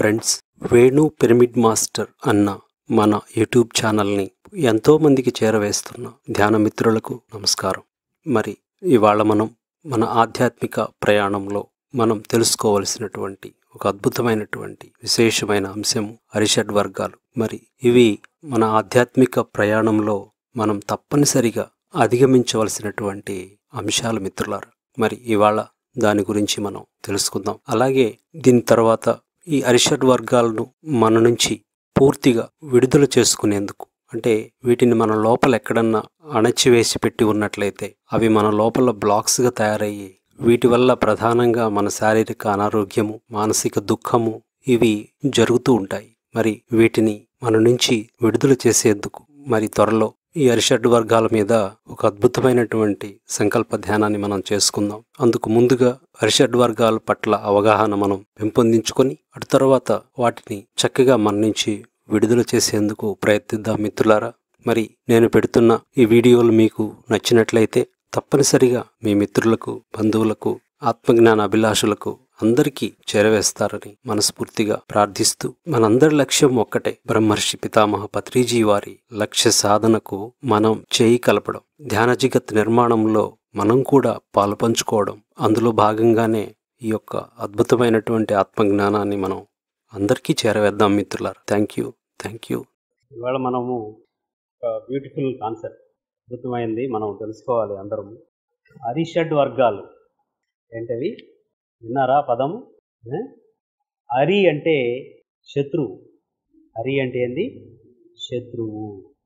Friends Venu pyramid master అన్న మన YouTube ఛానల్ని ఎంతో మందికి చేరవేస్తున్న ధ్యాన మిత్రులకు నమస్కారం మరి ఇవాళ మనం మన ఆధ్యాత్మిక ప్రయాణంలో మనం తెలుసుకోవలసినటువంటి ఒక అద్భుతమైనటువంటి విశేషమైన అంశం అరిషడ్ వర్గాలు మరి ఇవి మన ఆధ్యాత్మిక ప్రయాణంలో మనం తప్పనిసరిగా అధిగమించవలసినటువంటి అంశాలు మిత్రులారా మరి ఇవాళ దాని గురించి మనం తెలుసుకుందాం అలాగే దీని తర్వాత ఈ అరిషడ్ వర్గాలను మన నుంచి పూర్తిగా విడుదల చేసుకునేందుకు అంటే వీటిని మన లోపల ఎక్కడన్నా అణచివేసి పెట్టి ఉన్నట్లయితే అవి మన లోపల బ్లాక్స్గా తయారయ్యి వీటి వల్ల ప్రధానంగా మన శారీరక అనారోగ్యము మానసిక దుఃఖము ఇవి జరుగుతూ ఉంటాయి మరి వీటిని మన నుంచి విడుదల చేసేందుకు మరి త్వరలో ఈ అరిషడ్ వర్గాల మీద ఒక అద్భుతమైనటువంటి సంకల్ప ధ్యానాన్ని మనం చేసుకుందాం అందుకు ముందుగా అరిషడ్ వర్గాల పట్ల అవగాహన మనం పెంపొందించుకొని అటు తర్వాత వాటిని చక్కగా మన నుంచి విడుదల చేసేందుకు ప్రయత్నిద్దాం మిత్రులారా మరి నేను పెడుతున్న ఈ వీడియోలు మీకు నచ్చినట్లయితే తప్పనిసరిగా మీ మిత్రులకు బంధువులకు ఆత్మజ్ఞాన అభిలాషులకు అందరికీ చేరవేస్తారని మనస్ఫూర్తిగా ప్రార్థిస్తూ మనందరి లక్ష్యం ఒక్కటే బ్రహ్మర్షి పితామహ పత్రిజీ వారి లక్ష్య సాధనకు మనం చేయి కలపడం ధ్యాన జగత్ నిర్మాణంలో మనం కూడా పాలుపంచుకోవడం అందులో భాగంగానే ఈ యొక్క అద్భుతమైనటువంటి ఆత్మజ్ఞానాన్ని మనం అందరికీ చేరవేద్దాం మిత్రులారా థ్యాంక్ యూ థ్యాంక్ యూ ఇవాళ మనము ఒక బ్యూటిఫుల్ కాన్సెప్ట్ అద్భుతమైంది మనం తెలుసుకోవాలి అందరం అరిషడ్ వర్గాలు ఏంటవి విన్నారా పదం ఏ? అరి అంటే శత్రువు అరి అంటే ఏంది శత్రువు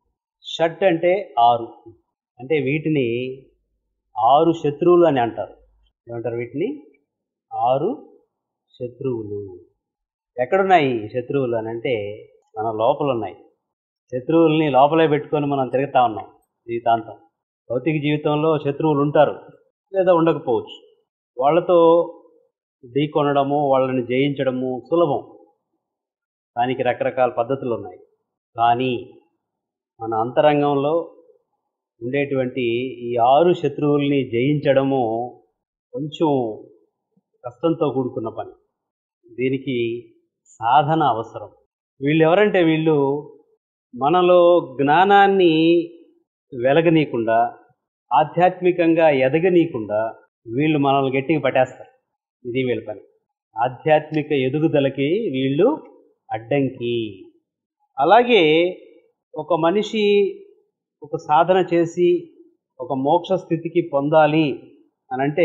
షట్ అంటే ఆరు అంటే వీటిని ఆరు శత్రువులు అని అంటారు ఏమంటారు వీటిని ఆరు శత్రువులు ఎక్కడున్నాయి ఈ శత్రువులు అని అంటే మన లోపల ఉన్నాయి శత్రువుల్ని లోపలే పెట్టుకొని మనం తిరుగుతా ఉన్నాం జీవితాంతం భౌతిక జీవితంలో శత్రువులు ఉంటారు లేదా ఉండకపోవచ్చు వాళ్ళతో ఢీకొనడము వాళ్ళని జయించడము సులభం దానికి రకరకాల పద్ధతులు ఉన్నాయి కానీ మన అంతరంగంలో ఉండేటువంటి ఈ ఆరు శత్రువుల్ని జయించడము కొంచెం కష్టంతో కూడుకున్న పని దీనికి సాధన అవసరం వీళ్ళు ఎవరంటే వీళ్ళు మనలో జ్ఞానాన్ని వెలగనీయకుండా ఆధ్యాత్మికంగా ఎదగనీయకుండా వీళ్ళు మనల్ని గట్టిగా పట్టేస్తారు ఇది వీళ్ళ పని ఆధ్యాత్మిక ఎదుగుదలకి వీళ్ళు అడ్డంకి అలాగే ఒక మనిషి ఒక సాధన చేసి ఒక మోక్ష స్థితికి పొందాలి అని అంటే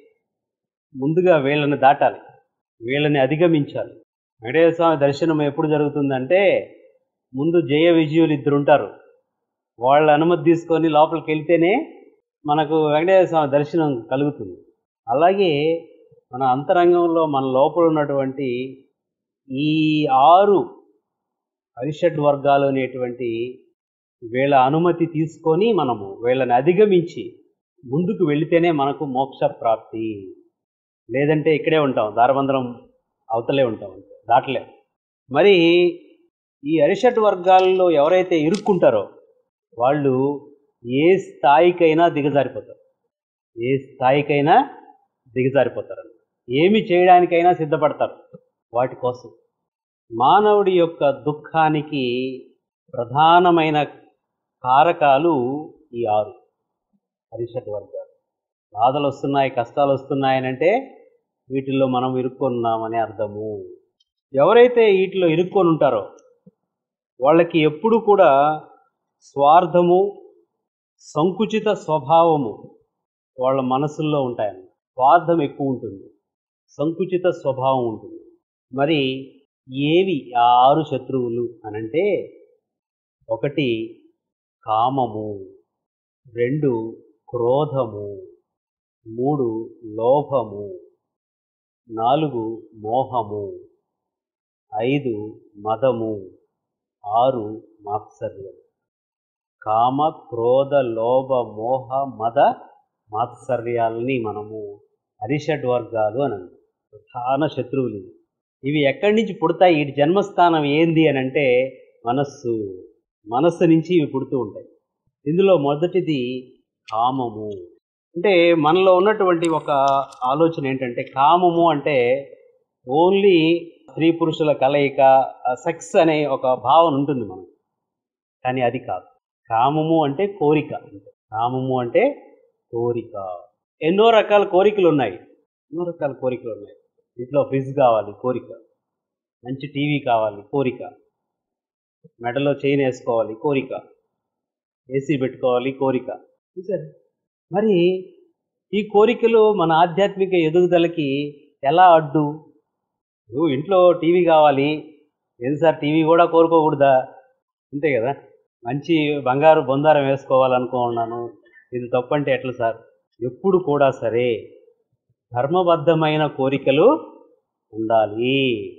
ముందుగా వీళ్ళని దాటాలి వీళ్ళని అధిగమించాలి వెంకటేశ్వర స్వామి దర్శనం ఎప్పుడు జరుగుతుందంటే ముందు జయ విజయులు ఇద్దరు ఉంటారు వాళ్ళ అనుమతి తీసుకొని లోపలికి వెళ్తేనే మనకు వెంకటేశ్వర స్వామి దర్శనం కలుగుతుంది అలాగే మన అంతరంగంలో మన లోపల ఉన్నటువంటి ఈ ఆరు అరిషడ్ వర్గాలు అనేటువంటి వీళ్ళ అనుమతి తీసుకొని మనము వీళ్ళని అధిగమించి ముందుకు వెళితేనే మనకు మోక్ష ప్రాప్తి లేదంటే ఇక్కడే ఉంటాం దారబంధరం అవతలే ఉంటాం దాటలేం మరి ఈ అరిషడ్ వర్గాల్లో ఎవరైతే ఇరుక్కుంటారో వాళ్ళు ఏ స్థాయికైనా దిగజారిపోతారు ఏ స్థాయికైనా దిగజారిపోతారు ఏమి చేయడానికైనా సిద్ధపడతారు వాటి కోసం మానవుడి యొక్క దుఃఖానికి ప్రధానమైన కారకాలు ఈ ఆరు అరిషడ్ వర్గాలు బాధలు వస్తున్నాయి కష్టాలు వస్తున్నాయనంటే వీటిల్లో మనం ఇరుక్కున్నామని అర్థము ఎవరైతే వీటిలో ఇరుక్కొని ఉంటారో వాళ్ళకి ఎప్పుడు కూడా స్వార్థము సంకుచిత స్వభావము వాళ్ళ మనసుల్లో ఉంటాయన్న స్వార్థం ఎక్కువ ఉంటుంది సంకుచిత స్వభావం ఉంటుంది మరి ఏవి ఆ ఆరు శత్రువులు అనంటే ఒకటి కామము రెండు క్రోధము మూడు లోభము నాలుగు మోహము ఐదు మదము ఆరు మాత్సర్యం కామ క్రోధ లోభ మోహ మద మాత్సర్యాలని మనము అరిషడ్ వర్గాలు అని అంటాం ప్రధాన శత్రువులు ఇవి. ఇవి ఎక్కడి నుంచి పుడతాయి వీటి జన్మస్థానం ఏంది అని అంటే మనస్సు మనస్సు నుంచి ఇవి పుడుతూ ఉంటాయి ఇందులో మొదటిది కామము అంటే మనలో ఉన్నటువంటి ఒక ఆలోచన ఏంటంటే కామము అంటే ఓన్లీ స్త్రీ పురుషుల కలయిక సెక్స్ అనే ఒక భావన ఉంటుంది మనకు కానీ అది కాదు కామము అంటే కోరిక కామము అంటే కోరిక ఎన్నో రకాల కోరికలు ఉన్నాయి ఎన్నో రకాల కోరికలు ఉన్నాయి ఇంట్లో ఫ్రిడ్జ్ కావాలి కోరిక మంచి టీవీ కావాలి కోరిక మెడలో చైన్ వేసుకోవాలి కోరిక ఏసీ పెట్టుకోవాలి కోరిక చూసారు మరి ఈ కోరికలు మన ఆధ్యాత్మిక ఎదుగుదలకి ఎలా అడ్డు నువ్వు ఇంట్లో టీవీ కావాలి ఏది సార్ టీవీ కూడా కోరుకోకూడదా అంతే కదా మంచి బంగారు బొందారం వేసుకోవాలనుకున్నాను ఇది తప్పంటే ఎట్లా సార్ ఎప్పుడు కూడా సరే ధర్మబద్ధమైన కోరికలు ఉండాలి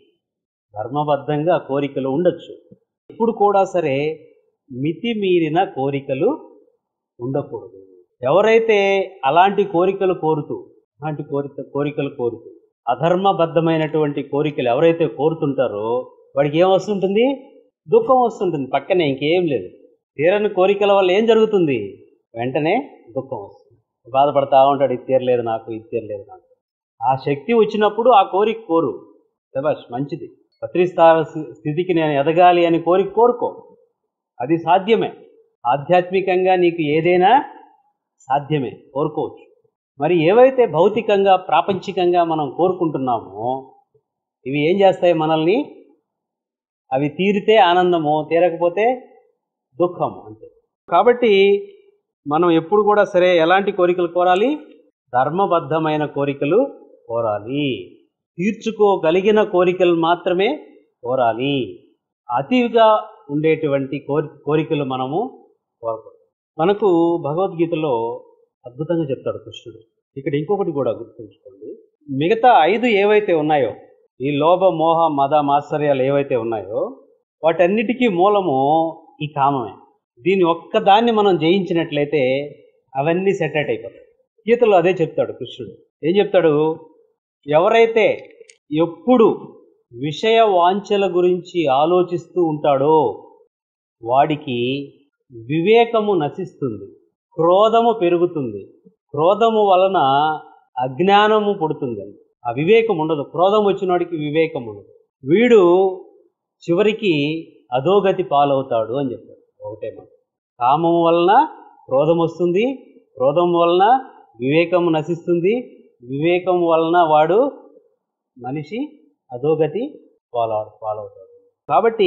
ధర్మబద్ధంగా కోరికలు ఉండొచ్చు ఎప్పుడు కూడా సరే మితిమీరిన కోరికలు ఉండకూడదు ఎవరైతే అలాంటి కోరికలు కోరుతూ అలాంటి కోరిక కోరికలు కోరుతూ అధర్మబద్ధమైనటువంటి కోరికలు ఎవరైతే కోరుతుంటారో వాడికి ఏం వస్తుంటుంది దుఃఖం వస్తుంటుంది పక్కనే ఇంకేం లేదు తీరని కోరికల వల్ల ఏం జరుగుతుంది వెంటనే దుఃఖం వస్తుంది బాధపడతా ఉంటాడు ఇది తీరలేదు నాకు ఇది తీరలేదు నాకు ఆ శక్తి వచ్చినప్పుడు ఆ కోరిక కోరు శబాష్ మంచిది పత్రిస్థాన స్థితికి నేను ఎదగాలి అని కోరిక కోరుకో అది సాధ్యమే ఆధ్యాత్మికంగా నీకు ఏదైనా సాధ్యమే కోరుకోవచ్చు మరి ఏవైతే భౌతికంగా ప్రాపంచికంగా మనం కోరుకుంటున్నామో ఇవి ఏం చేస్తాయి మనల్ని అవి తీరితే ఆనందము తీరకపోతే దుఃఖము అంతే కాబట్టి మనం ఎప్పుడు కూడా సరే ఎలాంటి కోరికలు కోరాలి ధర్మబద్ధమైన కోరికలు కోరాలి తీర్చుకోగలిగిన కోరికలు మాత్రమే కోరాలి అతిగా ఉండేటువంటి కోరి కోరికలు మనము కోరకూడదు మనకు భగవద్గీతలో అద్భుతంగా చెప్తాడు కృష్ణుడు ఇక్కడ ఇంకొకటి కూడా గుర్తుంచుకోండి మిగతా ఐదు ఏవైతే ఉన్నాయో ఈ లోభ మోహ మద మాత్సర్యాలు ఏవైతే ఉన్నాయో వాటన్నిటికీ మూలము ఈ కామమే దీని ఒక్కదాన్ని మనం జయించినట్లయితే అవన్నీ సెటరేట్ అయిపోతాయి గీతలో అదే చెప్తాడు కృష్ణుడు ఏం చెప్తాడు ఎవరైతే ఎప్పుడు విషయ వాంఛల గురించి ఆలోచిస్తూ ఉంటాడో వాడికి వివేకము నశిస్తుంది క్రోధము పెరుగుతుంది క్రోధము వలన అజ్ఞానము పుడుతుంది ఆ వివేకం ఉండదు క్రోధం వచ్చినవాడికి వివేకం ఉండదు వీడు చివరికి అధోగతి పాలవుతాడు అని చెప్తాడు ఒకటే మాట కామము వలన క్రోధం వస్తుంది క్రోధం వలన వివేకము నశిస్తుంది వివేకం వలన వాడు మనిషి అధోగతి పాలవ పాలవుతాడు కాబట్టి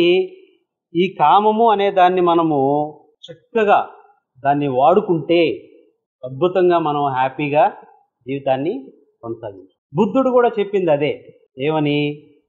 ఈ కామము అనే దాన్ని మనము చక్కగా దాన్ని వాడుకుంటే అద్భుతంగా మనం హ్యాపీగా జీవితాన్ని కొనసాగించు బుద్ధుడు కూడా చెప్పింది అదే ఏమని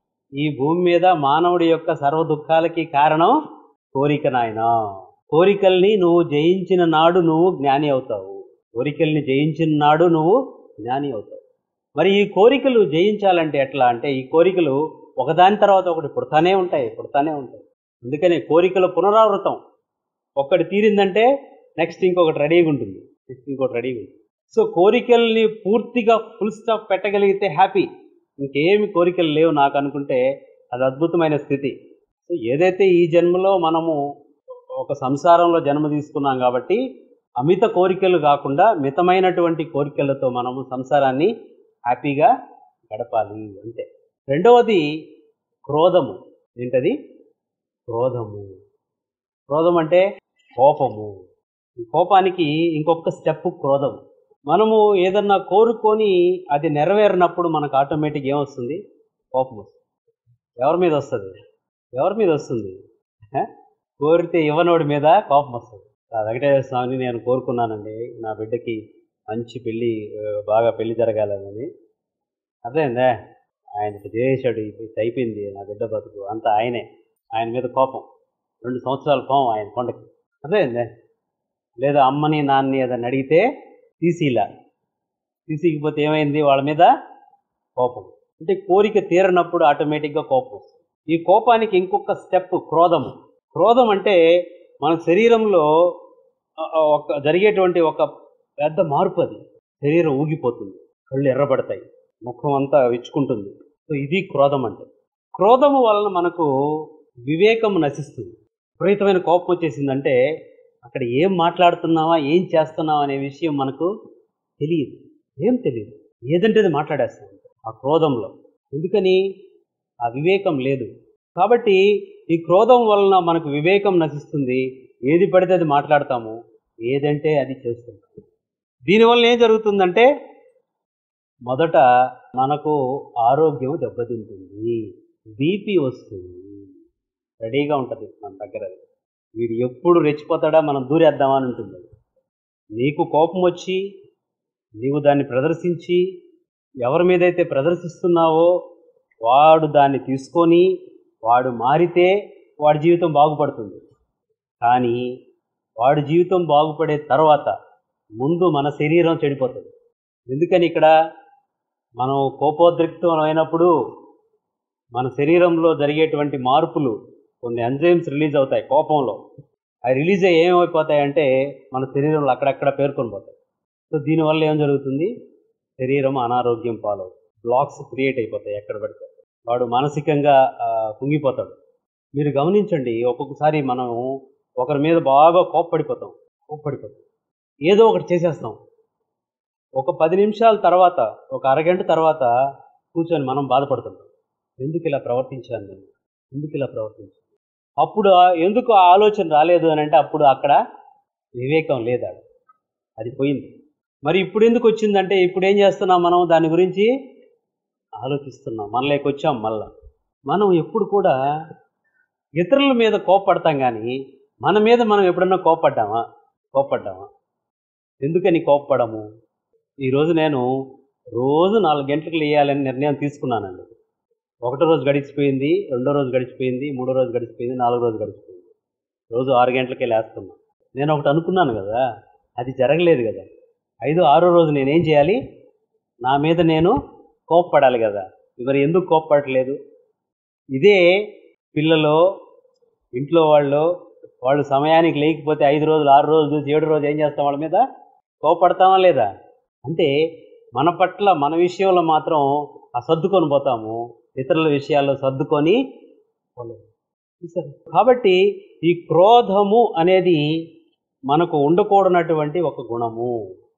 ఈ భూమి మీద మానవుడి యొక్క సర్వ దుఃఖాలకి కారణం కోరిక నాయన కోరికల్ని నువ్వు జయించిన నాడు నువ్వు జ్ఞాని అవుతావు కోరికల్ని జయించిన నాడు నువ్వు జ్ఞాని అవుతావు మరి ఈ కోరికలు జయించాలంటే ఎట్లా అంటే ఈ కోరికలు ఒకదాని తర్వాత ఒకటి పుడతానే ఉంటాయి పుడతానే ఉంటాయి అందుకనే కోరికల పునరావృతం ఒక్కటి తీరిందంటే నెక్స్ట్ ఇంకొకటి రెడీగా ఉంటుంది నెక్స్ట్ ఇంకొకటి రెడీగా ఉంటుంది సో కోరికల్ని పూర్తిగా ఫుల్ స్టాప్ పెట్టగలిగితే హ్యాపీ ఇంకేమి కోరికలు లేవు నాకు అనుకుంటే అది అద్భుతమైన స్థితి సో ఏదైతే ఈ జన్మలో మనము ఒక సంసారంలో జన్మ తీసుకున్నాం కాబట్టి అమిత కోరికలు కాకుండా మితమైనటువంటి కోరికలతో మనము సంసారాన్ని హ్యాపీగా గడపాలి అంతే రెండవది క్రోధము ఏంటది క్రోధము క్రోధం అంటే కోపము ఈ కోపానికి ఇంకొక స్టెప్ క్రోధం మనము ఏదన్నా కోరుకొని అది నెరవేరినప్పుడు మనకు ఆటోమేటిక్ ఏమొస్తుంది కోపం వస్తుంది ఎవరి మీద వస్తుంది ఎవరి మీద వస్తుంది హ? కోరితే ఇవ్వనోడి మీద కోపం వస్తుంది ఆ వెంకటేశ్వర స్వామిని నేను కోరుకున్నానండి నా బిడ్డకి మంచి పెళ్ళి ఆ, బాగా పెళ్లి జరగాలని అర్థమైందా ఆయనకి చేసాడు ఇది అయిపోయింది నా బిడ్డ బతుకు అంతా ఆయనే ఆయన మీద కోపం రెండు సంవత్సరాల కోపం ఆయన కొండకి అర్థమైందా లేదా అమ్మని నాన్నని ఏదైనా అడిగితే తీసిలా తీసికపోతే ఏమైంది వాళ్ళ మీద కోపం అంటే కోరిక తీరనప్పుడు ఆటోమేటిక్గా కోపం వస్తుంది ఈ కోపానికి ఇంకొక స్టెప్ క్రోధము క్రోధం అంటే మన శరీరంలో ఆ, ఆ, ఒక జరిగేటువంటి ఒక పెద్ద మార్పు అది శరీరం ఊగిపోతుంది కళ్ళు ఎర్రబడతాయి ముఖం అంతా విచ్చుకుంటుంది సో ఇది క్రోధం అంటే క్రోధము వలన మనకు వివేకం నశిస్తుంది విపరీతమైన కోపం వచ్చేసిందంటే అక్కడ ఏం మాట్లాడుతున్నావా ఏం చేస్తున్నావా అనే విషయం మనకు తెలియదు ఏం తెలియదు ఏదంటే అది మాట్లాడేస్తాం ఆ క్రోధంలో ఎందుకని ఆ వివేకం లేదు కాబట్టి ఈ క్రోధం వలన మనకు వివేకం నశిస్తుంది ఏది పడితే అది మాట్లాడతాము ఏదంటే అది చేస్తుంటాము దీనివల్ల ఏం జరుగుతుందంటే మొదట మనకు ఆరోగ్యం దెబ్బతింటుంది బీపీ వస్తుంది రెడీగా ఉంటుంది మన దగ్గర అది. వీడు ఎప్పుడు రెచ్చిపోతాడా మనం దూరేద్దామా అని ఉంటుంది అది. నీకు కోపం వచ్చి నీవు దాన్ని ప్రదర్శించి ఎవరి మీదైతే ప్రదర్శిస్తున్నావో వాడు దాన్ని తీసుకొని వాడు మారితే వాడి జీవితం బాగుపడుతుంది కానీ వాడి జీవితం బాగుపడే తర్వాత ముందు మన శరీరం చెడిపోతుంది ఎందుకని ఇక్కడ మనం కోపోద్రిక్తం అయినప్పుడు మన శరీరంలో జరిగేటువంటి మార్పులు కొన్ని ఎంజైమ్స్ రిలీజ్ అవుతాయి కోపంలో అవి రిలీజ్ అయ్యి ఏమైపోతాయంటే మన శరీరంలో అక్కడక్కడ పేర్కొని పోతాయి సో దీనివల్ల ఏం జరుగుతుంది శరీరం అనారోగ్యం పాలవుతుంది బ్లాక్స్ క్రియేట్ అయిపోతాయి ఎక్కడ పడితే వాడు మానసికంగా ఆ, కుంగిపోతాడు మీరు గమనించండి ఒక్కొక్కసారి మనం ఒకరి మీద బాగా కోప్పడిపోతాం కోప్పడిపోతాం ఏదో ఒకటి చేసేస్తాం ఒక పది నిమిషాల తర్వాత ఒక అరగంట తర్వాత కూర్చొని మనం బాధపడుతుంటాం ఎందుకు ఇలా ప్రవర్తించాను నేను ఎందుకు ఇలా ప్రవర్తించాను అప్పుడు ఆ- ఎందుకు ఆ ఆలోచన రాలేదు అని అంటే అప్పుడు అక్కడ వివేకం లేదా అది పోయింది మరి ఇప్పుడు ఎందుకు వచ్చిందంటే ఇప్పుడు ఏం చేస్తున్నాం మనం దాని గురించి ఆలోచిస్తున్నాం మనలోకి వచ్చాం మళ్ళా మనం ఎప్పుడు కూడా ఇతరుల మీద కోప్పడతాం కానీ మన మీద మనం ఎప్పుడన్నా కోప్పడ్డామా కోప్పడ్డామా ఎందుకని కోప్పడము ఈరోజు నేను రోజు నాలుగు గంటలకు లేయాలని నిర్ణయం తీసుకున్నానండి ఒకటో రోజు గడిచిపోయింది రెండో రోజు గడిచిపోయింది మూడో రోజు గడిచిపోయింది నాలుగో రోజు గడిచిపోయింది రోజు ఆరు గంటలకే లేస్తున్నా నేను ఒకటి అనుకున్నాను కదా అది జరగలేదు కదా ఐదో ఆరో రోజు నేనేం చేయాలి నా మీద నేను కోప్పడాలి కదా మరి ఎందుకు కోప్పడట్లేదు ఇదే పిల్లలు ఇంట్లో వాళ్ళు వాళ్ళు సమయానికి లేకపోతే ఐదు రోజులు ఆరు రోజులు చూసి ఏడు రోజు ఏం చేస్తాం వాళ్ళ మీద కోపడతామా లేదా అంటే మన పట్ల మన విషయంలో మాత్రం ఆ సర్దుకొని పోతాము ఇతరుల విషయాల్లో సర్దుకొని పోలేము. చూసారా? కాబట్టి ఈ క్రోధము అనేది మనకు ఉండకూడనటువంటి ఒక గుణము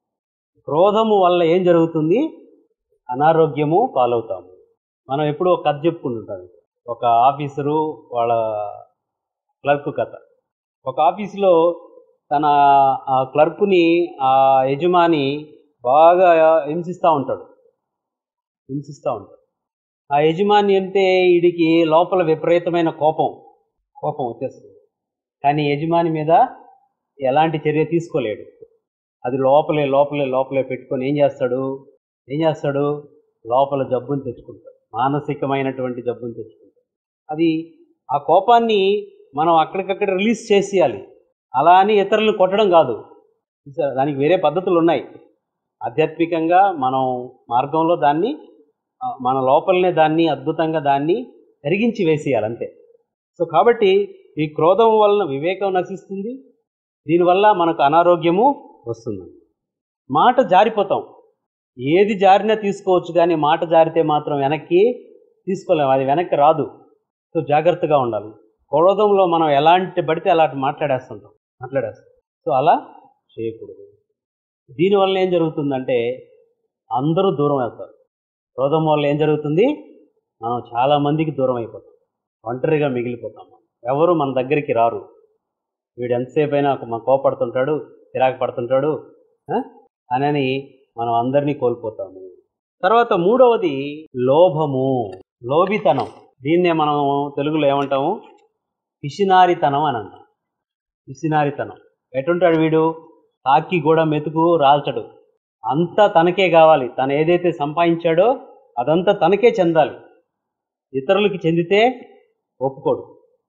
క్రోధము వల్ల ఏం జరుగుతుంది అనారోగ్యము పాలవుతాము మనం ఎప్పుడూ ఒక కథ చెప్పుకుంటుంటాం ఒక ఆఫీసరు వాళ్ళ క్లర్క్ కథ ఒక ఆఫీసులో తన ఆ క్లర్క్ని ఆ యజమాని బాగా హింసిస్తూ ఉంటాడు హింసిస్తూ ఉంటాడు ఆ యజమాని అంటే వీడికి లోపల విపరీతమైన కోపం కోపం వచ్చేస్తుంది కానీ యజమాని మీద ఎలాంటి చర్య తీసుకోలేడు అది లోపలే లోపలే లోపలే పెట్టుకొని ఏం చేస్తాడు ఏం చేస్తాడు లోపల జబ్బుని తెచ్చుకుంటాడు మానసికమైనటువంటి జబ్బుని తెచ్చుకుంటాడు అది ఆ కోపాన్ని మనం అక్కడికక్కడ రిలీజ్ చేసేయాలి అలా అని ఇతరులను కొట్టడం కాదు చూసారా? దానికి వేరే పద్ధతులు ఉన్నాయి ఆధ్యాత్మికంగా మనం మార్గంలో దాన్ని ఆ, మన లోపలనే దాన్ని అద్భుతంగా దాన్ని కరిగించి వేసేయాలి అంతే సో కాబట్టి ఈ క్రోధం వలన వివేకం నశిస్తుంది దీనివల్ల మనకు అనారోగ్యము వస్తుంది మాట జారిపోతాం ఏది జారినా తీసుకోవచ్చు కానీ మాట జారితే మాత్రం వెనక్కి తీసుకోలేము అది వెనక్కి రాదు సో జాగ్రత్తగా ఉండాలి క్రోధంలో మనం ఎలాంటి పడితే అలాంటి మాట్లాడేస్తుంటాం మాట్లాడేస్తాం సో అలా చేయకూడదు దీనివల్ల ఏం జరుగుతుందంటే అందరూ దూరం అవుతారు క్రోధం వల్ల ఏం జరుగుతుంది మనం చాలా మందికి దూరం అయిపోతాం ఒంటరిగా మిగిలిపోతాం మనం. ఎవరు మన దగ్గరికి రారు వీడు ఎంతసేపు అయినా మన కోపడుతుంటాడు చిరాకు పడుతుంటాడు ఆ? అనని మనం అందరినీ కోల్పోతాము తర్వాత మూడవది లోభము లోభితనం దీన్నే మనం తెలుగులో ఏమంటాము పిసినారితనం అని అంటాం పిసినారితనం ఎటుంటాడు వీడు తాకి కూడా మెతుకు రాల్చడు అంతా తనకే కావాలి తను ఏదైతే సంపాదించాడో అదంతా తనకే చెందాలి ఇతరులకి చెందితే ఒప్పుకోడు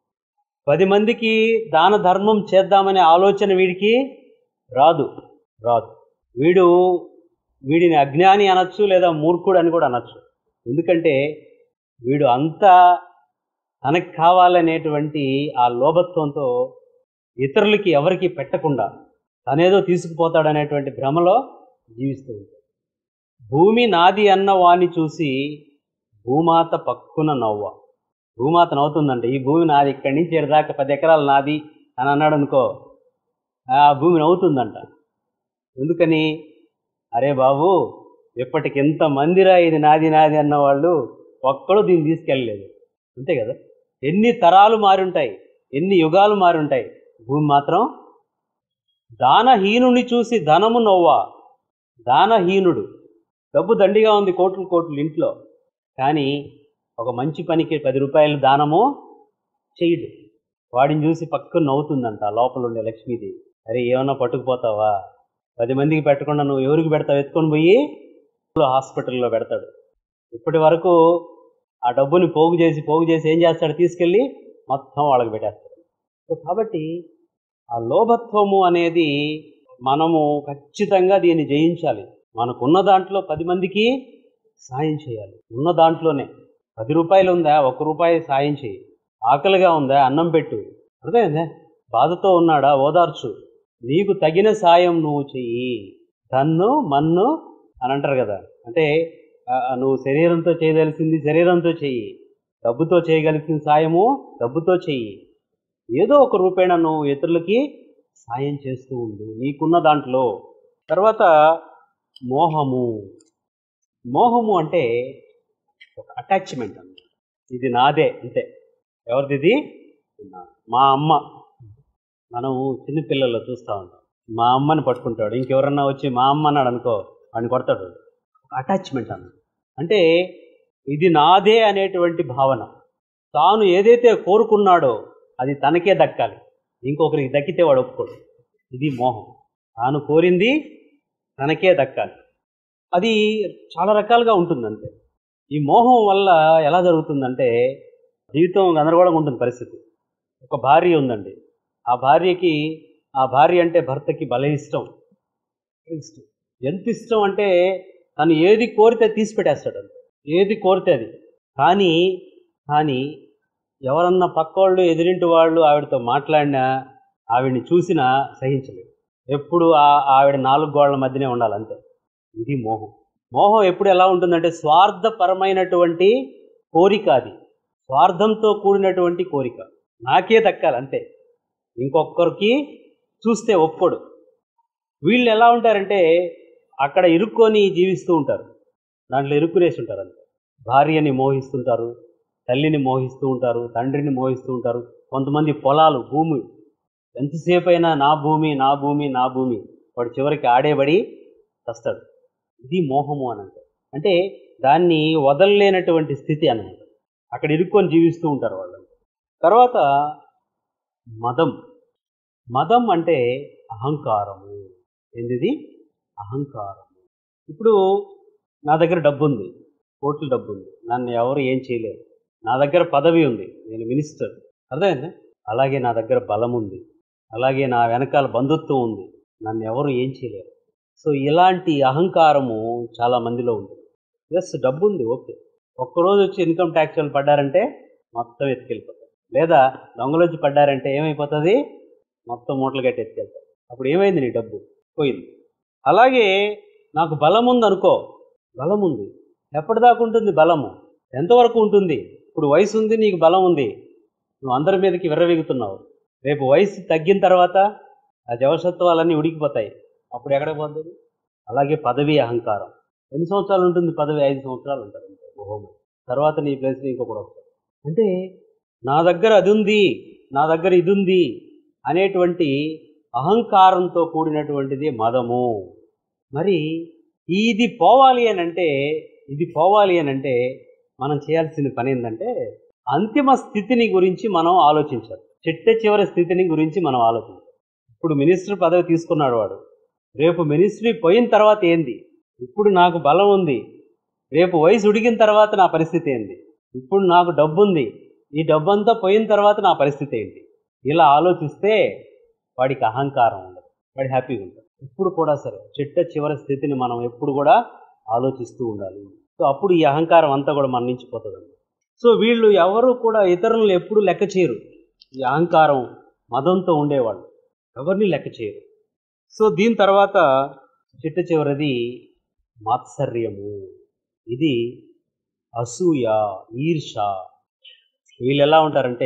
పది మందికి దాన ధర్మం చేద్దామనే ఆలోచన వీడికి రాదు రాదు వీడు వీడిని అజ్ఞాని అనొచ్చు లేదా మూర్ఖుడు అని కూడా అనొచ్చు ఎందుకంటే వీడు అంతా తనకు కావాలనేటువంటి ఆ లోభత్వంతో ఇతరులకి ఎవరికి పెట్టకుండా తనేదో తీసుకుపోతాడనేటువంటి భ్రమలో జీవిస్తూ ఉంటాడు భూమి నాది అన్న వాణ్ణి చూసి భూమాత పక్కున నవ్వ భూమాత నవ్వుతుందంట ఈ భూమి నాది ఇక్కడి నుంచి ఇక్కడి దాకా పది ఎకరాలు నాది అని అన్నాడు అనుకో ఆ భూమి నవ్వుతుందంట ఎందుకని అరే బాబు ఇప్పటికి ఎంత మందిరా ఇది నాది నాది అన్న వాళ్ళు ఒక్కడు దీన్ని తీసుకెళ్ళలేదు అంతే కదా ఎన్ని తరాలు మారుంటాయి ఎన్ని యుగాలు మారుంటాయి భూమి మాత్రం దానహీనుని చూసి ధనము నవ్వా దానహీనుడు డబ్బు దండిగా ఉంది కోట్లు కోట్లు ఇంట్లో కానీ ఒక మంచి పనికి పది రూపాయలు దానము చేయడు వాడిని చూసి పక్కన నవ్వుతుందంట లోపల ఉండే లక్ష్మీదేవి అరే ఏమన్నా పట్టుకుపోతావా పది మందికి పెట్టకుండా నువ్వు ఎవరికి పెడతావు ఎత్తుకొని పోయి హాస్పిటల్లో పెడతాడు ఇప్పటి వరకు ఆ డబ్బుని పోగు చేసి పోగు చేసి ఏం చేస్తాడు తీసుకెళ్ళి మొత్తం వాళ్ళకి పెట్టేస్తాడు సో కాబట్టి ఆ లోభత్వము అనేది మనము ఖచ్చితంగా దీన్ని జయించాలి మనకున్న దాంట్లో పది మందికి సాయం చేయాలి ఉన్న దాంట్లోనే పది రూపాయలు ఉందా ఒక రూపాయి సాయం చేయి ఆకలిగా ఉందా అన్నం పెట్టు అర్థమైందా బాధతో ఉన్నాడా ఓదార్చు నీకు తగిన సాయం నువ్వు చెయ్యి తన్ను మన్ను అని అంటారు కదా అంటే ఆ, నువ్వు శరీరంతో చేయదలిసింది శరీరంతో చెయ్యి డబ్బుతో చేయగలిసిన సాయము డబ్బుతో చెయ్యి ఏదో ఒక రూపేణ నువ్వు ఇతరులకి సాయం చేస్తూ ఉండు నీకున్న దాంట్లో తర్వాత మోహము మోహము అంటే ఒక అటాచ్మెంట్ అన్నమాట ఇది నాదే అంతే ఎవరిది ఇది నా- మా అమ్మ మనం చిన్నపిల్లల్లో చూస్తూ ఉంటాం మా అమ్మని పట్టుకుంటాడు ఇంకెవరన్నా వచ్చి మా అమ్మ అన్నాడు అనుకో వాడిని కొడతాడు అటాచ్మెంట్ అన్న అంటే ఇది నాదే అనేటువంటి భావన తాను ఏదైతే కోరుకున్నాడో అది తనకే దక్కాలి ఇంకొకరికి దక్కితే వాడు ఒప్పుకోడు ఇది మోహం తాను కోరింది తనకే దక్కాలి అది చాలా రకాలుగా ఉంటుంది అంతే ఈ మోహం వల్ల ఎలా జరుగుతుందంటే జీవితం గందరగోళంగా ఉంటుంది పరిస్థితి ఒక భార్య ఉందండి ఆ భార్యకి ఆ భార్య అంటే భర్తకి భలే ఇష్టం ఇష్టం ఎంత ఇష్టం అంటే తను ఏది కోరితే తీసి పెట్టేస్తాడు అంతే. ఏది కోరితే అది కానీ కానీ ఎవరన్నా పక్కోళ్ళు ఎదిరింటి వాళ్ళు ఆవిడతో మాట్లాడినా ఆవిడ్ని చూసినా సహించలేదు ఎప్పుడు ఆ ఆవిడ నాలుగు గోళ్ల మధ్యనే ఉండాలి అంతే ఇది మోహం మోహం ఎప్పుడు ఎలా ఉంటుందంటే స్వార్థపరమైనటువంటి కోరిక అది స్వార్థంతో కూడినటువంటి కోరిక నాకే దక్కాలి అంతే ఇంకొకరికి చూస్తే ఒప్పుకోడు వీళ్ళు ఎలా ఉంటారంటే అక్కడ ఇరుక్కొని జీవిస్తూ ఉంటారు దాంట్లో ఇరుక్కునేసి ఉంటారు అంతే భార్యని మోహిస్తుంటారు తల్లిని మోహిస్తూ ఉంటారు తండ్రిని మోహిస్తూ ఉంటారు కొంతమంది పొలాలు భూమి ఎంతసేపు అయినా నా భూమి నా భూమి నా భూమి వాడు చివరికి ఆడేబడి వస్తాడు ఇది మోహము అని అంటారు అంటే దాన్ని వదలలేనటువంటి స్థితి అన్నమాట అక్కడ ఇరుక్కొని జీవిస్తూ ఉంటారు వాళ్ళు తర్వాత మదం మదం అంటే అహంకారము ఏంటిది అహంకారము ఇప్పుడు నా దగ్గర డబ్బు ఉంది కోట్ల డబ్బు ఉంది నన్ను ఎవరు ఏం చేయలేరు నా దగ్గర పదవి ఉంది నేను మినిస్టర్ అర్థమైందా అలాగే నా దగ్గర బలం ఉంది అలాగే నా వెనకాల బంధుత్వం ఉంది నన్ను ఎవరు ఏం చేయలేరు సో ఇలాంటి అహంకారము చాలా మందిలో ఉంటుంది ఎస్ డబ్బు ఉంది ఓకే ఒక్కరోజు వచ్చి ఇన్కమ్ ట్యాక్స్ వాళ్ళు పడ్డారంటే మొత్తం ఎత్తుకెళ్ళిపోతారు లేదా దొంగలు వచ్చి పడ్డారంటే ఏమైపోతుంది మొత్తం మూటలు కట్టి ఎత్తుకెళ్తారు అప్పుడు ఏమైంది నీ డబ్బు పోయింది అలాగే నాకు బలం ఉంది అనుకో బలం ఉంది ఎప్పటిదాకా ఉంటుంది బలము ఎంతవరకు ఉంటుంది ఇప్పుడు వయసు ఉంది నీకు బలం ఉంది నువ్వు అందరి మీదకి విర్రవీగుతున్నావు రేపు వయసు తగ్గిన తర్వాత ఆ జవసత్వాలన్నీ ఉడికిపోతాయి అప్పుడు ఎక్కడ పోతుంది అలాగే పదవి అహంకారం ఎన్ని సంవత్సరాలు ఉంటుంది పదవి ఐదు సంవత్సరాలు ఉంటారు అంతే మొహం తర్వాత నీ ప్లేస్లో ఇంకొకటి వస్తాడు అంటే నా దగ్గర అది ఉంది నా దగ్గర ఇది ఉంది అనేటువంటి అహంకారంతో కూడినటువంటిది మదము మరి ఇది పోవాలి అని అంటే ఇది పోవాలి అని అంటే మనం చేయాల్సిన పని ఏంటంటే అంతిమ స్థితిని గురించి మనం ఆలోచించాలి చిట్ట చివరి స్థితిని గురించి మనం ఆలోచించాలి ఇప్పుడు మినిస్టర్ పదవి తీసుకున్నాడు వాడు రేపు మినిస్ట్రీ పోయిన తర్వాత ఏంది ఇప్పుడు నాకు బలం ఉంది రేపు వయసు ఉడికిన తర్వాత నా పరిస్థితి ఏంది ఇప్పుడు నాకు డబ్బు ఉంది ఈ డబ్బు అంతా పోయిన తర్వాత నా పరిస్థితి ఏంటి ఇలా ఆలోచిస్తే వాడికి అహంకారం ఉండదు వాడి హ్యాపీగా ఉంటాడు ఇప్పుడు కూడా సరే చిట్ట చివరి స్థితిని మనం ఎప్పుడు కూడా ఆలోచిస్తూ ఉండాలి సో అప్పుడు ఈ అహంకారం అంతా కూడా మన నుంచి పోతుంది సో వీళ్ళు ఎవరు కూడా ఇతరులను ఎప్పుడు లెక్క చేయరు ఈ అహంకారం మదంతో ఉండేవాళ్ళు ఎవరిని లెక్క చేయరు సో దీని తర్వాత చిట్ట చివరిది మాత్సర్యము ఇది అసూయ ఈర్ష వీళ్ళు ఎలా ఉంటారంటే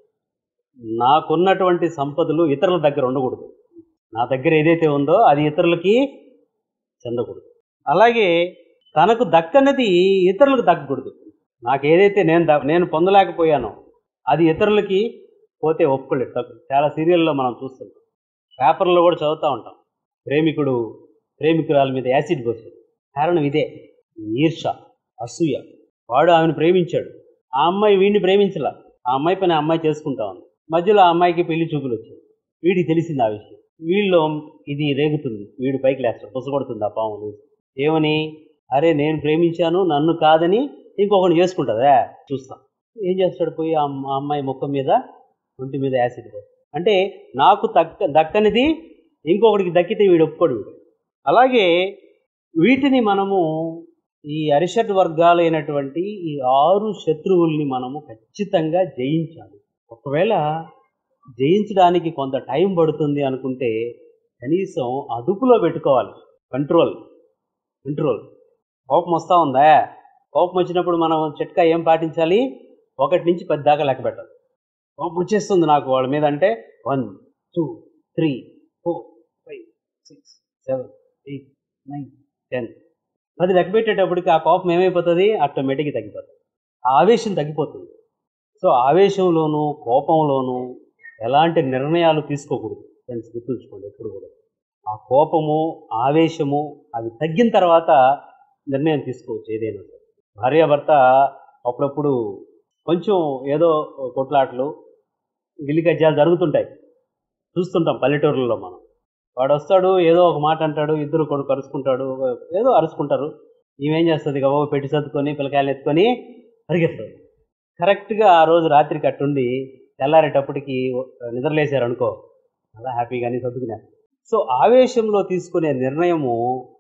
నాకున్నటువంటి సంపదలు ఇతరుల దగ్గర ఉండకూడదు నా దగ్గర ఏదైతే ఉందో అది ఇతరులకి చెందకూడదు అలాగే తనకు దక్కనది ఇతరులకు దక్కకూడదు నాకు ఏదైతే నేను ద- నేను పొందలేకపోయానో అది ఇతరులకి పోతే ఒప్పుకోలేదు తప్పు. చాలా సీరియల్లో మనం చూస్తుంటాం పేపర్లో కూడా చదువుతూ ఉంటాం ప్రేమికుడు ప్రేమికురాల మీద యాసిడ్ పోసాడు కారణం ఇదే ఈర్ష అసూయ వాడు ఆమెను ప్రేమించాడు ఆ అమ్మాయి వీడిని ప్రేమించలా ఆ అమ్మాయి పని ఆ అమ్మాయి చేసుకుంటా ఉంది మధ్యలో ఆ అమ్మాయికి పెళ్లి చూపులు వచ్చాయి వీడికి తెలిసింది ఆ విషయం వీళ్ళు ఇది రేగుతుంది వీడు పైకి లేస్తాడు పుసగొడుతుంది ఆ పాము ఏమని అరే నేను ప్రేమించాను నన్ను కాదని ఇంకొకటి చేసుకుంటుందా చూస్తాం ఏం చేస్తాడు పోయి ఆ అమ్మ- ఆ అమ్మాయి ముఖం మీద ఒంటి మీద యాసిడ్ పోస్తాడు. అంటే నాకు దక్క దక్కనిది ఇంకొకటికి దక్కితే వీడు ఒప్పుకోడు వీడు అలాగే వీటిని మనము ఈ అరిషట్ వర్గాలైనటువంటి ఈ ఆరు శత్రువుల్ని మనము ఖచ్చితంగా జయించాలి ఒకవేళ జయించడానికి కొంత టైం పడుతుంది అనుకుంటే కనీసం అదుపులో పెట్టుకోవాలి కంట్రోల్ కంట్రోల్ కోపం వస్తూ ఉందా కోపం వచ్చినప్పుడు మనం చిట్కా ఏం పాటించాలి ఒకటి నుంచి పది దాకా లెక్క పెట్టాలి కోపం వచ్చేస్తుంది నాకు వాళ్ళ మీద అంటే one two three four five six seven eight nine ten పది లెక్క పెట్టేటప్పటికి ఆ కోపం ఏమైపోతుంది ఆటోమేటిక్గా తగ్గిపోతుంది ఆ ఆవేశం తగ్గిపోతుంది సో ఆవేశంలోనూ కోపంలోనూ ఎలాంటి నిర్ణయాలు తీసుకోకూడదు ఫ్రెండ్స్ గుర్తుంచుకోండి ఎప్పుడు కూడా ఆ కోపము ఆవేశము అవి తగ్గిన తర్వాత నిర్ణయం తీసుకోవచ్చు ఏదైనా సరే భార్యాభర్త అప్పుడప్పుడు కొంచెం ఏదో కొట్లాటలు గిల్లిగజ్జాలు జరుగుతుంటాయి చూస్తుంటాం పల్లెటూరులో మనం వాడు వస్తాడు ఏదో ఒక మాట అంటాడు ఇద్దరు కొడుకు అరుచుకుంటాడు ఏదో అరుచుకుంటారు ఈమెం చేస్తుంది ఇక ఓ పెట్టి సర్దుకొని పిల్లకాయలు ఎత్తుకొని పరిగెత్తుంది కరెక్ట్గా ఆ రోజు రాత్రికి అట్టుండి తెల్లారేటప్పటికి నిద్రలేశారు అనుకో అలా హ్యాపీగానే సర్దుకునే సో ఆవేశంలో తీసుకునే నిర్ణయము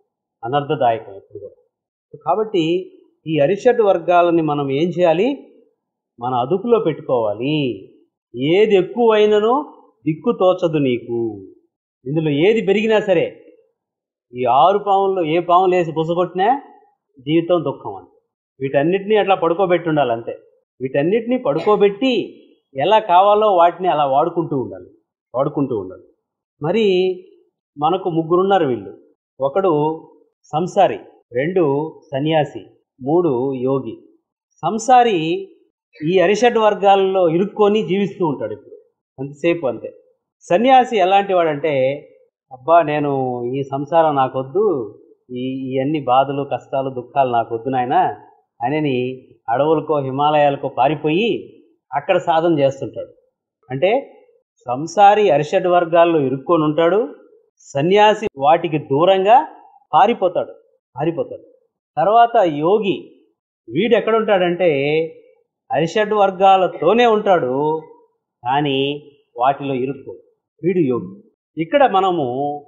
అనర్థదాయకం ఎప్పుడు కూడా సో కాబట్టి ఈ అరిషడ్ వర్గాలని మనం ఏం చేయాలి మన అదుపులో పెట్టుకోవాలి ఏది ఎక్కువైననో దిక్కు తోచదు నీకు ఇందులో ఏది పెరిగినా సరే ఈ ఆరు పాముల్లో ఏ పాము లేసి పుసగొట్టినా జీవితం దుఃఖం అంతే వీటన్నిటినీ అట్లా పడుకోబెట్టి ఉండాలి అంతే వీటన్నిటినీ పడుకోబెట్టి ఎలా కావాలో వాటిని అలా వాడుకుంటూ ఉండాలి వాడుకుంటూ ఉండాలి మరి మనకు ముగ్గురున్నారు వీళ్ళు ఒకడు సంసారి రెండు సన్యాసి మూడు యోగి సంసారి ఈ అరిషడ్ వర్గాల్లో ఇరుక్కొని జీవిస్తూ ఉంటాడు ఇప్పుడు అంతసేపు అంతే సన్యాసి ఎలాంటి వాడంటే అబ్బా నేను ఈ సంసారం నాకొద్దు ఈ ఇవన్నీ బాధలు కష్టాలు దుఃఖాలు నాకొద్దు నాయన అని అడవులకో హిమాలయాలకో పారిపోయి అక్కడ సాధన చేస్తుంటాడు అంటే సంసారి అరిషడ్ వర్గాల్లో ఇరుక్కొని ఉంటాడు సన్యాసి వాటికి దూరంగా పారిపోతాడు పారిపోతాడు తర్వాత యోగి వీడు ఎక్కడ ఉంటాడంటే అరిషడ్ వర్గాలతోనే ఉంటాడు కానీ వాటిలో ఇరుక్కు వీడు యోగి ఇక్కడ మనము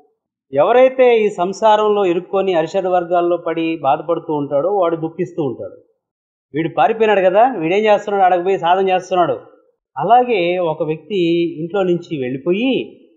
ఎవరైతే ఈ సంసారంలో ఇరుక్కొని అరిషడ్ వర్గాల్లో పడి బాధపడుతూ ఉంటాడో వాడు దుఃఖిస్తూ ఉంటాడు వీడు పారిపోయినాడు కదా వీడేం చేస్తున్నాడు అడగపోయి సాధన చేస్తున్నాడు అలాగే ఒక వ్యక్తి ఇంట్లో నుంచి వెళ్ళిపోయి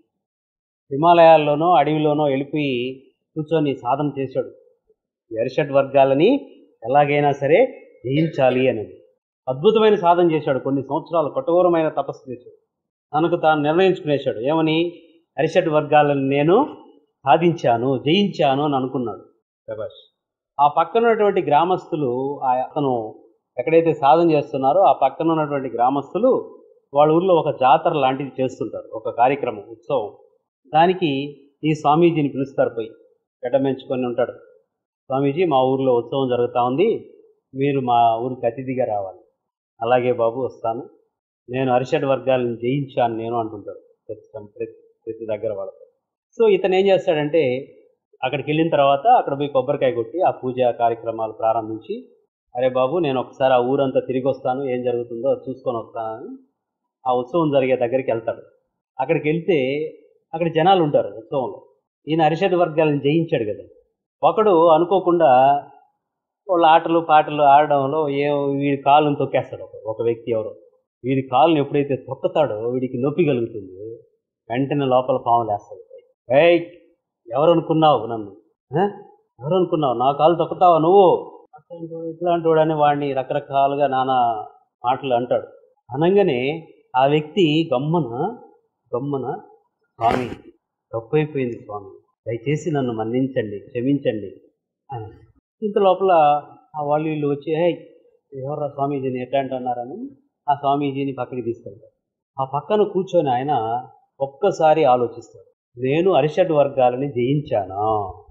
హిమాలయాల్లోనో అడవిలోనో వెళ్ళిపోయి కూర్చొని సాధన చేశాడు ఈ అరిషడ్ వర్గాలని ఎలాగైనా సరే జయించాలి అనేది అద్భుతమైన సాధన చేశాడు కొన్ని సంవత్సరాలు కఠోరమైన తపస్సు చేశాడు తనకు తాను నిర్ణయించుకునేశాడు ఏమని అరిషడ్ వర్గాలను నేను సాధించాను జయించాను అని అనుకున్నాడు ప్రభాష్ ఆ పక్కన ఉన్నటువంటి గ్రామస్తులు ఆ అతను ఎక్కడైతే సాధన చేస్తున్నారో ఆ పక్కన ఉన్నటువంటి గ్రామస్తులు వాళ్ళ ఊర్లో ఒక జాతర లాంటిది చేస్తుంటారు ఒక కార్యక్రమం ఉత్సవం దానికి ఈ స్వామీజీని పిలుస్తారు పోయి గడ్డమెంచుకొని ఉంటాడు స్వామీజీ మా ఊర్లో ఉత్సవం జరుగుతూ ఉంది మీరు మా ఊరికి అతిథిగా రావాలి అలాగే బాబు వస్తాను నేను అరిషడ్ వర్గాలను జయించాను నేను అంటుంటాడు ప్రతి సం- ప్రతి ప్రతి దగ్గర వాళ్ళతో సో ఇతను ఏం చేస్తాడంటే అక్కడికి వెళ్ళిన తర్వాత అక్కడ పోయి కొబ్బరికాయ కొట్టి ఆ పూజ కార్యక్రమాలు ప్రారంభించి అరే బాబు నేను ఒకసారి ఆ ఊరంతా తిరిగి వస్తాను ఏం జరుగుతుందో అది చూసుకొని వస్తానని ఆ ఉత్సవం జరిగే దగ్గరికి వెళ్తాడు అక్కడికి వెళ్తే అక్కడ జనాలు ఉంటారు ఉత్సవంలో ఈయన అరిషడ్ వర్గాలను జయించాడు కదా ఒకడు అనుకోకుండా వాళ్ళ ఆటలు పాటలు ఆడడంలో ఏ వీడి కాళ్ళను తొక్కేస్తాడు ఒక- ఒక వ్యక్తి ఎవరో వీడి కాళ్ళను ఎప్పుడైతే తొక్కుతాడో వీడికి నొప్పి కలుగుతుంది వెంటనే లోపల పాములు వేస్తాడు ఏయ్ ఎవరు అనుకున్నావు నన్ను ఆ? ఎవరు అనుకున్నావు నా కాలు తొక్కుతావా నువ్వు అట్లాంటి వాడు, ఇట్లాంటి వాడు అని వాడిని రకరకాలుగా నానా మాటలు అంటాడు అనగానే ఆ వ్యక్తి గమ్మన గమ్మన స్వామి తప్పు అయిపోయింది స్వామి దయచేసి నన్ను మన్నించండి క్షమించండి అని ఇంత లోపల ఆ వాళ్ళు వీళ్ళు వచ్చి హే ఎవర్రా స్వామీజీని ఎట్లా అంటున్నారని ఆ స్వామీజీని పక్కకి తీసుకెళ్తారు ఆ పక్కన కూర్చొని ఆయన ఒక్కసారి ఆలోచిస్తాడు నేను అరిషడ్ వర్గాలని జయించానా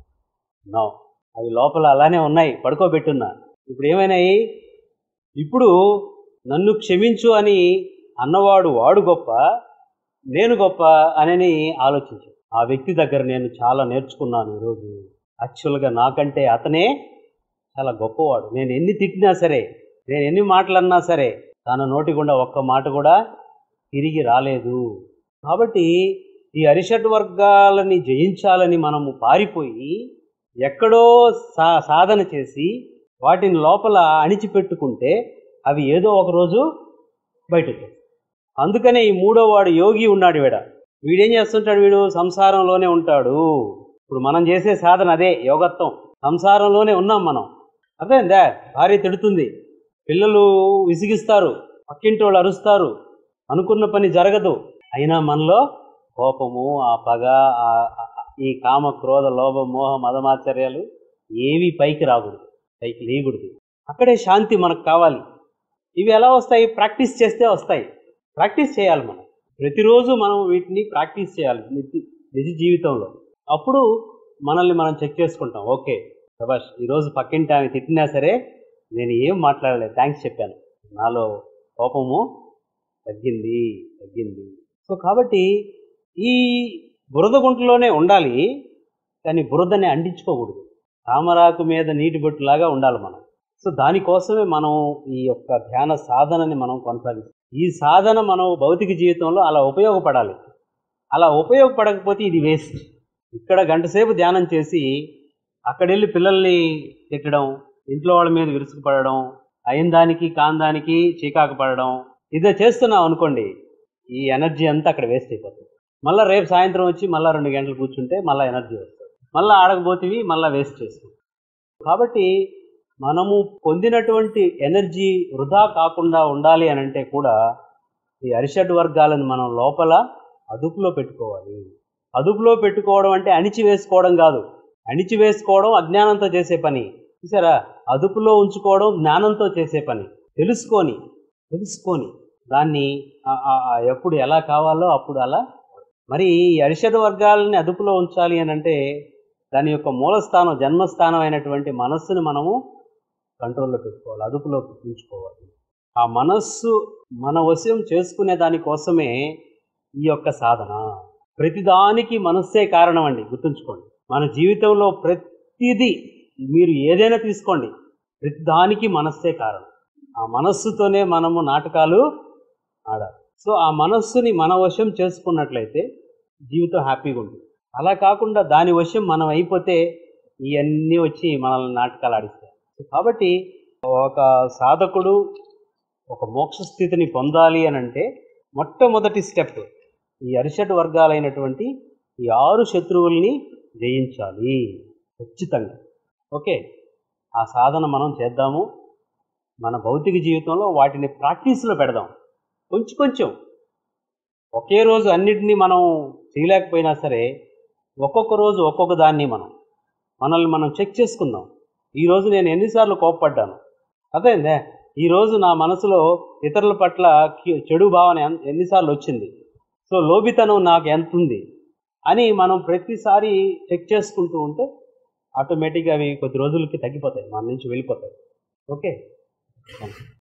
నో అవి లోపల అలానే ఉన్నాయి పడుకోబెట్టున్నా ఇప్పుడు ఏమైనాయి ఇప్పుడు నన్ను క్షమించు అని అన్నవాడు వాడు గొప్ప నేను గొప్ప అని ఆలోచించు ఆ వ్యక్తి దగ్గర నేను చాలా నేర్చుకున్నాను ఈరోజు యాక్చువల్గా నాకంటే అతనే చాలా గొప్పవాడు నేను ఎన్ని తిట్టినా సరే నేను ఎన్ని మాటలు అన్నా సరే తన నోటి గుండా ఒక్క మాట కూడా తిరిగి రాలేదు కాబట్టి ఈ అరిషడ్ వర్గాలని జయించాలని మనము పారిపోయి ఎక్కడో సా సాధన చేసి వాటిని లోపల అణిచిపెట్టుకుంటే అవి ఏదో ఒక రోజు బయటకు వస్తాయి. అందుకనే ఈ మూడో వాడు యోగి ఉన్నాడు వీడ వీడేం చేస్తుంటాడు వీడు సంసారంలోనే ఉంటాడు ఇప్పుడు మనం చేసే సాధన అదే యోగత్వం సంసారంలోనే ఉన్నాం మనం అర్థమైందా భార్య తిడుతుంది పిల్లలు విసిగిస్తారు పక్కింటి వాళ్ళు అరుస్తారు అనుకున్న పని జరగదు అయినా మనలో కోపము ఆ పగ ఆ- ఆ- ఈ కామ క్రోధ లోభ మోహ మదమాచర్యాలు ఏవి పైకి రాకూడదు పైకి లేకూడదు అక్కడే శాంతి మనకు కావాలి ఇవి ఎలా వస్తాయి ప్రాక్టీస్ చేస్తే వస్తాయి ప్రాక్టీస్ చేయాలి మనం ప్రతిరోజు మనం వీటిని ప్రాక్టీస్ చేయాలి నిత్య నిజ జీవితంలో అప్పుడు మనల్ని మనం చెక్ చేసుకుంటాం ఓకే ప్రభాష్ ఈరోజు పక్కింటి ఆమె తిట్టినా సరే నేను ఏం మాట్లాడలేదు థ్యాంక్స్ చెప్పాను నాలో కోపము తగ్గింది తగ్గింది సో కాబట్టి ఈ బురద గుంటలోనే ఉండాలి కానీ బురదని అంటించుకోకూడదు తామరాకు మీద నీటి బొట్టులాగా ఉండాలి మనం సో దానికోసమే మనం ఈ యొక్క ధ్యాన సాధనని మనం కొనసాగిస్తాం ఈ సాధన మనం భౌతిక జీవితంలో అలా ఉపయోగపడాలి అలా ఉపయోగపడకపోతే ఇది వేస్ట్ ఇక్కడ గంట సేపు ధ్యానం చేసి అక్కడ వెళ్ళి పిల్లల్ని తిట్టడం ఇంట్లో వాళ్ళ మీద విరుచుకుపడడం అయిన దానికి కాని దానికి చీకాకు పడడం ఇదే చేస్తున్నాం అనుకోండి ఈ ఎనర్జీ అంతా అక్కడ వేస్ట్ అయిపోతుంది మళ్ళీ రేపు సాయంత్రం వచ్చి మళ్ళీ రెండు గంటలు కూర్చుంటే మళ్ళీ ఎనర్జీ వస్తుంది మళ్ళీ ఆడకపోతేవి మళ్ళీ వేస్ట్ చేసుకుంటాం కాబట్టి మనము పొందినటువంటి ఎనర్జీ వృధా కాకుండా ఉండాలి అని అంటే కూడా ఈ అరిషడ్ వర్గాలను మనం లోపల అదుపులో పెట్టుకోవాలి అదుపులో పెట్టుకోవడం అంటే అణిచివేసుకోవడం కాదు అణిచివేసుకోవడం అజ్ఞానంతో చేసే పని చూసారా అదుపులో ఉంచుకోవడం జ్ఞానంతో చేసే పని తెలుసుకొని తెలుసుకొని దాన్ని ఆ- ఆ- ఆ ఎప్పుడు ఎలా కావాలో అప్పుడు అలా మరి ఈ అరిషడ్ వర్గాలని అదుపులో ఉంచాలి అని అంటే దాని యొక్క మూలస్థానం జన్మస్థానం అయినటువంటి మనస్సును మనము కంట్రోల్లో పెట్టుకోవాలి అదుపులో ఉంచుకోవాలి ఆ మనస్సు మన వశం చేసుకునే దానికోసమే ఈ యొక్క సాధన ప్రతిదానికి మనస్సే కారణం అండి గుర్తుంచుకోండి మన జీవితంలో ప్రతిదీ మీరు ఏదైనా తీసుకోండి ప్రతిదానికి మనస్సే కారణం ఆ మనస్సుతోనే మనము నాటకాలు ఆడాలి సో ఆ మనస్సుని మన వశం చేసుకున్నట్లయితే జీవితం హ్యాపీగా ఉంటుంది అలా కాకుండా దాని వశం మనం అయిపోతే ఇవన్నీ వచ్చి మనల్ని నాటకాలు ఆడిస్తాయి కాబట్టి ఒక సాధకుడు ఒక మోక్ష స్థితిని పొందాలి అని అంటే మొట్టమొదటి స్టెప్ ఈ అరిషడ్ వర్గాలైనటువంటి ఈ ఆరు శత్రువుల్ని జయించాలి ఖచ్చితంగా ఓకే ఆ సాధన మనం చేద్దాము మన భౌతిక జీవితంలో వాటిని ప్రాక్టీస్లో పెడదాం కొంచెం కొంచెం ఒకే రోజు అన్నిటినీ మనం చేయలేకపోయినా సరే ఒక్కొక్క రోజు ఒక్కొక్క దాన్ని మనం మనల్ని మనం చెక్ చేసుకుందాం ఈరోజు నేను ఎన్నిసార్లు కోప్పడ్డాను అదేందే ఈరోజు నా మనసులో ఇతరుల పట్ల కి- చెడు భావన ఎన్- ఎన్నిసార్లు వచ్చింది సో లోబితనం నాకు ఎంత ఉంది అని మనం ప్రతిసారి చెక్ చేసుకుంటూ ఉంటే ఆటోమేటిక్గా అవి కొద్ది రోజులకి తగ్గిపోతాయి మన నుంచి వెళ్ళిపోతాయి ఓకే